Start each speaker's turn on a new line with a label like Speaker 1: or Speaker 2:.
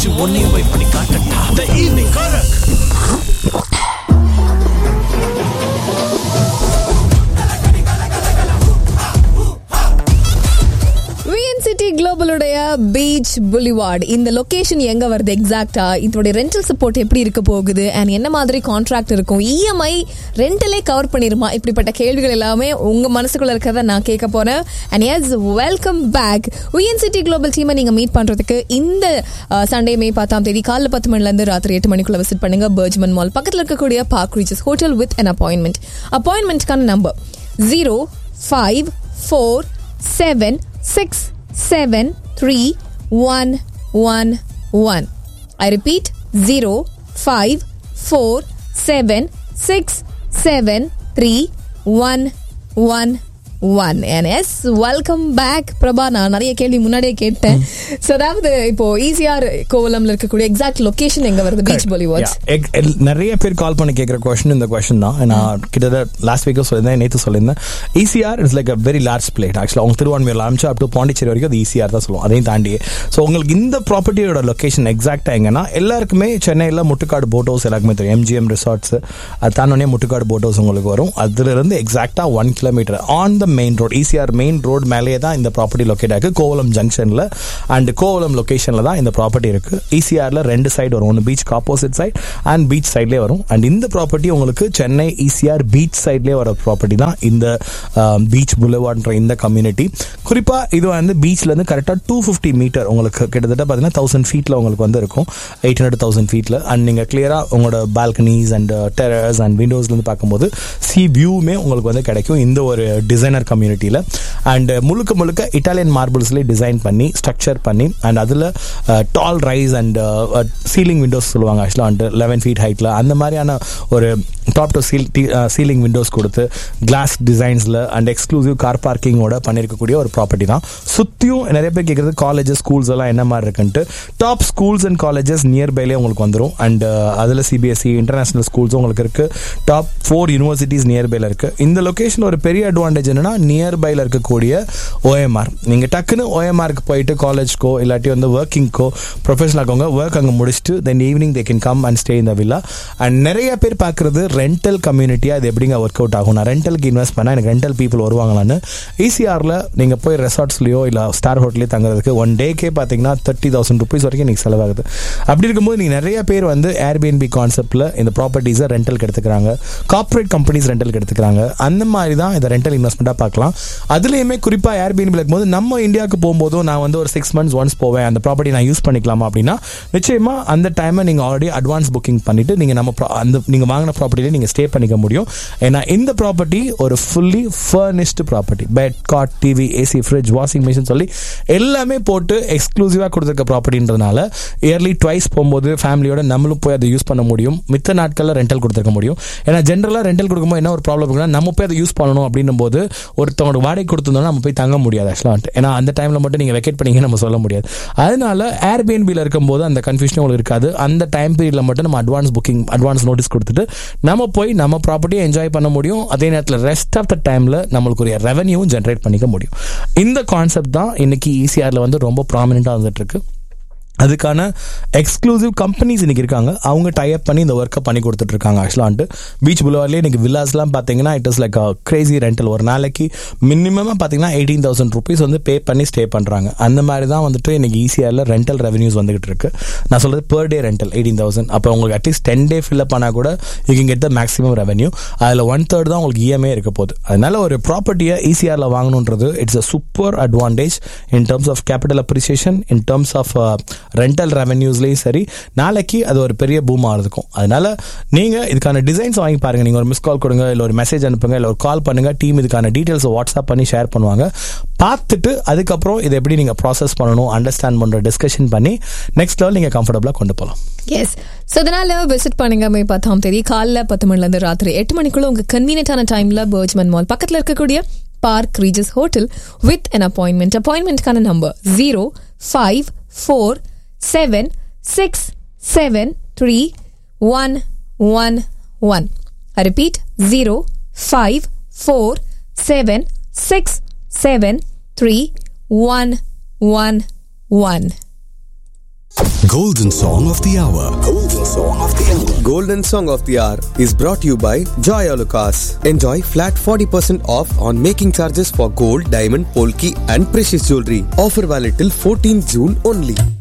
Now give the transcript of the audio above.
Speaker 1: வச்சு ஒன்னையும் போய் பண்ணி காட்டட்டா த ஈவினிங் கரக்
Speaker 2: விஎன்சிடி குளோபலுடைய பீச் புலிவார்டு இந்த லொகேஷன் எங்க வருது எக்ஸாக்டா இதோட ரெண்டல் சப்போர்ட் எப்படி இருக்க போகுது அண்ட் என்ன மாதிரி கான்ட்ராக்ட் இருக்கும் இஎம்ஐ ரெண்டலே கவர் பண்ணிருமா இப்படிப்பட்ட கேள்விகள் எல்லாமே உங்க மனசுக்குள்ள இருக்கிறத நான் கேட்க போறேன் and yes welcome back VNCT global டீமை நீங்க மீட் பண்றதுக்கு இந்த சண்டே மே பத்தாம் தேதி காலைல பத்து மணில இருந்து ராத்திரி எட்டு மணிக்குள்ள விசிட் பண்ணுங்க பர்ஜ்மன் மால் பக்கத்துல இருக்கக்கூடிய Park Regis hotel with an appointment அப்பாயின்மெண்ட்கான number zero five four seven six seven three one one one I repeat zero five four seven six seven three one one one and yes welcome back Prabha நான் நிறைய கேள்வி முன்னாடியே கேட்டேன் so அதாவது இப்போ ECR கோவலம்ல இருக்கக்கூடிய exact location எங்க வருது பீச் பாலிவுட்ஸ்
Speaker 3: Yeah. எக்- எல்- நிறைய பேர் கால் பண்ணி கேட்குற கொஸ்டின் இந்த கொஸ்டின் தான் நான் கிட்டத்தட்ட லாஸ்ட் வீக்கும் சொல்லியிருந்தேன் நேற்று சொல்லியிருந்தேன் ECR is like a very large plate ஆக்சுவலாக அவங்க திருவான்மையில் ஆரம்பிச்சு அப் டு பாண்டிச்சேரி வரைக்கும் அது ஈசிஆர் தான் சொல்லுவோம் அதையும் தாண்டி ஸோ உங்களுக்கு இந்த ப்ராப்பர்ட்டியோட லொகேஷன் எக்ஸாக்டாக எங்கன்னா எல்லாருக்குமே சென்னையில் முட்டுக்காடு போட் ஹவுஸ் எல்லாருக்குமே தெரியும் எம்ஜிஎம் ரிசார்ட்ஸ் அது தானோடனே முட்டுக்காடு போட் ஹவுஸ் உங்களுக்கு வரும் அதுலேருந்து எக்ஸாக்டாக one kilometre on the main road ECR main road மேலேயே தான் இந்த ப்ராப்பர்ட்டி லொக்கேட் ஆயிருக்கு கோவலம் ஜங்ஷனில் அண்ட் கோவலம் லொகேஷனில் தான் இந்த ப்ராப்பர்ட்டி இருக்கு ஈசிஆரில் ரெண்டு சைடு வரும் ஒன்று beach opposite side and beach சைட்லேயே வரும் அண்ட் இந்த ப்ராப்பர்ட்டி உங்களுக்கு சென்னை ஈசிஆர் பீச் சைட்லேயே வர ப்ராப்பர்ட்டி தான் இந்த பீச் புலவாட்ன்ற இந்த கம்யூனிட்டி குறிப்பாக இது வந்து பீச்லேருந்து கரெக்டாக டூ ஃபிஃப்டி மீட்டர் உங்களுக்கு கிட்டத்தட்ட பார்த்தீங்கன்னா தௌசண்ட் ஃபீட்டில் உங்களுக்கு வந்து இருக்கும் எயிட் ஹண்ட்ரட் தௌசண்ட் ஃபீட்டில் அண்ட் நீங்கள் கிளியராக உங்களோட பால்கனிஸ் அண்ட் டெரஸ் அண்ட் விண்டோஸ்லேருந்து பார்க்கும்போது சி வியூவுமே உங்களுக்கு வந்து கிடைக்கும் இந்த ஒரு டிசைனர் கம்யூனிட்டியில் அண்ட் முழுக்க முழுக்க இட்டாலியன் மார்பிள்ஸ்லேயே டிசைன் பண்ணி ஸ்ட்ரக்சர் பண்ணி அண்ட் அதில் tall rise and ceiling windows சொல்லுவாங்க ஆக்சுவலாக அண்ட் லெவன் ஃபீட் ஹைட்டில் அந்த மாதிரியான ஒரு top to ceil ceiling windows கொடுத்து கிளாஸ் டிசைன்ஸில் அண்ட் எக்ஸ்க்ளூசிவ் கார் பார்க்கிங்கோட பண்ணியிருக்கக்கூடிய ஒரு ப்ராப்பர்ட்டி தான் சுற்றியும் நிறைய பேர் கேட்குறது காலேஜஸ் ஸ்கூல்ஸ் எல்லாம் என்ன மாதிரி இருக்குன்ட்டு டாப் ஸ்கூல்ஸ் அண்ட் காலேஜஸ் நியர்பைலே உங்களுக்கு வந்துடும் அண்ட் அதில் சிபிஎஸ்சி இன்டர்நேஷனல் ஸ்கூல்ஸும் உங்களுக்கு இருக்கு டாப் ஃபோர் யூனிவர்சிட்டிஸ் நியர்பைல இருக்கு இந்த லொகேஷன் ஒரு பெரிய அட்வான்டேஜ் என்னன்னா நியர்பைல இருக்கக்கூடிய ஓஎம்ஆர் நீங்க டக்குன்னு ஓஎம்ஆருக்கு போயிட்டு காலேஜ்க்கோ இல்லாட்டி வந்து ஒர்க்கிங்க்கோ ப்ரொஃபஷனல் ஆக்கவங்க ஒர்க் அங்கே முடிச்சுட்டு then evening they can come and stay இந்த வில்லா அண்ட் நிறைய பேர் பார்க்குறது ரெண்டல் கம்யூனிட்டியாக இது எப்படிங்க ஒர்க் அவுட் ஆகும் நான் ரெண்டலுக்கு இன்வெஸ்ட் பண்ணால் எனக்கு ரெண்டல் பீப்புள் வருவாங்களான்னு ஈசிஆரில் நீங்கள் போய் ரெசார்ட்ஸ்லையோ இல்லை ஸ்டார் ஹோட்டலே தங்குறதுக்கு ஒன் டேக்கே பார்த்தீங்கன்னா தேர்ட்டி தௌசண்ட் ருபீஸ் வரைக்கும் நீங்கள் செலவாகுது அப்படி இருக்கும்போது நீங்கள் நிறைய பேர் வந்து ஏர்பிஎன்பி கான்செப்ட்டில் இந்த ப்ராப்பர்ட்டிஸை ரெண்டலுக்கு எடுத்துக்கிறாங்க கார்ப்பரேட் கம்பெனிஸ் ரெண்டலுக்கு எடுத்துக்கிறாங்க அந்த மாதிரி தான் இதை ரெண்டல் இன்வெஸ்ட்மெண்ட்டாக பார்க்கலாம் அதுலேயுமே குறிப்பாக ஏர்பிஎன்பி இருக்கும்போது நம்ம இந்தியாவுக்கு போகும்போதும் நான் வந்து ஒரு சிக்ஸ் மந்த்ஸ் ஒன்ஸ் போவேன் அந்த ப்ராப்பர்ட்டி நான் யூஸ் பண்ணிக்கலாமா அப்படின்னா நிச்சயமா அந்த டைமை நீங்கள் ஆல்ரெடி அட்வான்ஸ் புக்கிங் பண்ணிட்டு நீங்கள் நம்ம pro- அந்த நீங்கள் வாங்கின ப்ராப்பர்ட்டியில நீங்கள் ஸ்டே பண்ணிக்க முடியும் ஏன்னா இந்த ப்ராப்பர்ட்டி ஒரு fully furnished property bed cot TV AC fridge washing machine சொல்லி எல்லாமே போட்டு எக்ஸ்க்ளூசிவாக கொடுத்துருக்க ப்ராப்பர்ட்டின்றதுனால இயர்லி ட்வைஸ் போகும்போது ஃபேமிலியோட நம்மளும் போய் அதை யூஸ் பண்ண முடியும் மித்த நாட்களில் ரெண்டல் கொடுத்துருக்க முடியும் ஏன்னா ஜென்ரலாக ரெண்டல் கொடுக்கும்போது என்ன ஒரு ப்ராப்ளம் இருக்குன்னா நம்ம போய் அதை யூஸ் பண்ணணும் அப்படின்னும் போது ஒருத்தவங்க வாடகை கொடுத்துருந்தோம்னா நம்ம போய் தங்க முடியாது ஆக்சுவலாக ஏன்னா அந்த டைமில் மட்டும் நீங்கள் வெக்கேட் பண்ணீங்கன்னு நம்ம சொல்ல முடியாது அதனால ஏர்பிஎன்பியில் இருக்கும்போது அந்த கன்ஃபியூஷன் உங்களுக்கு இருக்காது அந்த டைம் பீரியடில் மட்டும் நம்ம அட்வான்ஸ் புக்கிங் அட்வான்ஸ் நோட்டீஸ் கொடுத்துட்டு நம்ம போய் நம்ம ப்ராப்பர்ட்டியை என்ஜாய் பண்ண முடியும் அதே நேரத்தில் ரெஸ்ட் ஆஃப் த டைமில் நம்மளுக்குரிய ரெவன்யூவும் ஜென்ரேட் பண்ணிக்க முடியும் இந்த கான்செப்ட் தான் இன்னைக்கு ஈசிஆரில் வந்து ரொம்ப ப்ராமினெண்ட்டாக வந்துட்டு இருக்கு அதுக்கான எக்ஸ்க்ளூசிவ் கம்பெனிஸ் இன்னைக்கு இருக்காங்க அவங்க டைப் பண்ணி இந்த ஒர்க்கை பண்ணி கொடுத்துட்டு இருக்காங்க ஆக்சுவலான்ட்டு பீச் புலவர்லேயே இன்னைக்கு வில்லாஸ்லாம் பார்த்தீங்கன்னா it is like crazy rental ஒரு நாளைக்கு மினிமமாக பார்த்தீங்கன்னா எயிட்டீன் தௌசண்ட் ருபீஸ் வந்து பே பண்ணி ஸ்டே பண்ணுறாங்க அந்த மாதிரி தான் வந்துட்டு இன்னைக்கு ஈஸியாக ரெண்டல் ரெவன்யூஸ் வந்துகிட்டு இருக்கு நான் சொல்றது per day rental eighteen thousand அப்போ உங்களுக்கு அட்லீஸ்ட் டென் டே ஃபில் பண்ணால் கூட you can get the maximum revenue அதில் ஒன் தேர்ட் தான் உங்களுக்கு இஎம்ஐ இருக்க போகுது அதனால ஒரு ப்ராப்பர்ட்டியை ஈசிஆரில் வாங்கணுன்றது it's a super advantage in terms of capital appreciation in terms of rental ரெவன்யூஸ்லேயும் சரி நாளைக்கு அது ஒரு பெரிய பூமாக இருக்கும் அதனால நீங்கள் இதுக்கான டிசைன்ஸ் வாங்கி பாருங்க நீங்கள் ஒரு மிஸ் கால் கொடுங்க இல்லை ஒரு மெசேஜ் அனுப்புங்க இல்லை ஒரு கால் பண்ணுங்க டீம் இதுக்கான டீட்டெயில்ஸ் வாட்ஸ்அப் பண்ணி ஷேர் பண்ணுவாங்க பார்த்துட்டு அதுக்கப்புறம் இதை எப்படி நீங்கள் ப்ராசஸ் பண்ணணும் அண்டர்ஸ்டாண்ட் பண்ணுற டிஸ்கஷன் பண்ணி நெக்ஸ்ட் லெவல் நீங்கள் கம்ஃபர்டபுளாக கொண்டு போகலாம்
Speaker 2: எஸ் ஸோ அதனால விசிட் பண்ணுங்க மே பத்தாம் தேதி காலைல பத்து மணில இருந்து ராத்திரி எட்டு மணிக்குள்ள உங்க கன்வீனியன்டான டைம்ல பர்ஜ்மன் மால் பக்கத்துல இருக்கக்கூடிய Park Regis hotel with an appointment அப்பாயின்மெண்ட்கான number zero five four seven six seven three one one one I repeat zero five four seven six seven three one one one.
Speaker 1: Golden Song of the Hour. Golden Song of the Hour.
Speaker 4: Golden Song of the Hour is brought to you by Joy Alucas. Enjoy flat 40% off on making charges for gold, diamond, polki and precious jewelry. Offer valid till 14 June only.